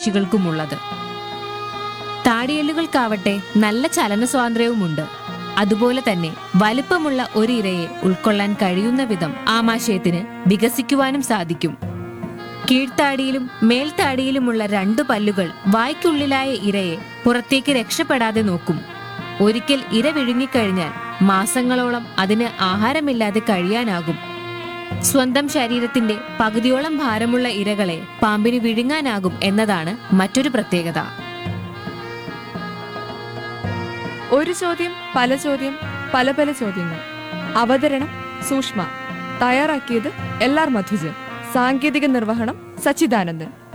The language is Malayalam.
പക്ഷികൾക്കുമുള്ളത് താടിയെല്ലുകൾക്കാവട്ടെ നല്ല ചലന സ്വാതന്ത്ര്യവുമുണ്ട് അതുപോലെ തന്നെ വലുപ്പമുള്ള ഒരു ഇരയെ ഉൾക്കൊള്ളാൻ കഴിയുന്ന വിധം ആമാശയത്തിന് വികസിക്കുവാനും സാധിക്കും കീഴ്ത്താടിയിലും മേൽത്താടിയിലുമുള്ള രണ്ടു പല്ലുകൾ വായ്ക്കുള്ളിലായ ഇരയെ പുറത്തേക്ക് രക്ഷപ്പെടാതെ നോക്കും ഒരിക്കൽ ഇര വിഴുങ്ങിക്കഴിഞ്ഞാൽ മാസങ്ങളോളം അതിന് ആഹാരമില്ലാതെ കഴിയാനാകും സ്വന്തം ശരീരത്തിന്റെ പകുതിയോളം ഭാരമുള്ള ഇരകളെ പാമ്പിന് വിഴുങ്ങാനാകും എന്നതാണ് മറ്റൊരു പ്രത്യേകത ഒരു ചോദ്യം പല ചോദ്യം പല പല ചോദ്യങ്ങൾ അവതരണം സൂക്ഷ്മ തയ്യാറാക്കിയത് എൽ ആർ മധുജൻ സാങ്കേതിക നിർവഹണം സച്ചിദാനന്ദൻ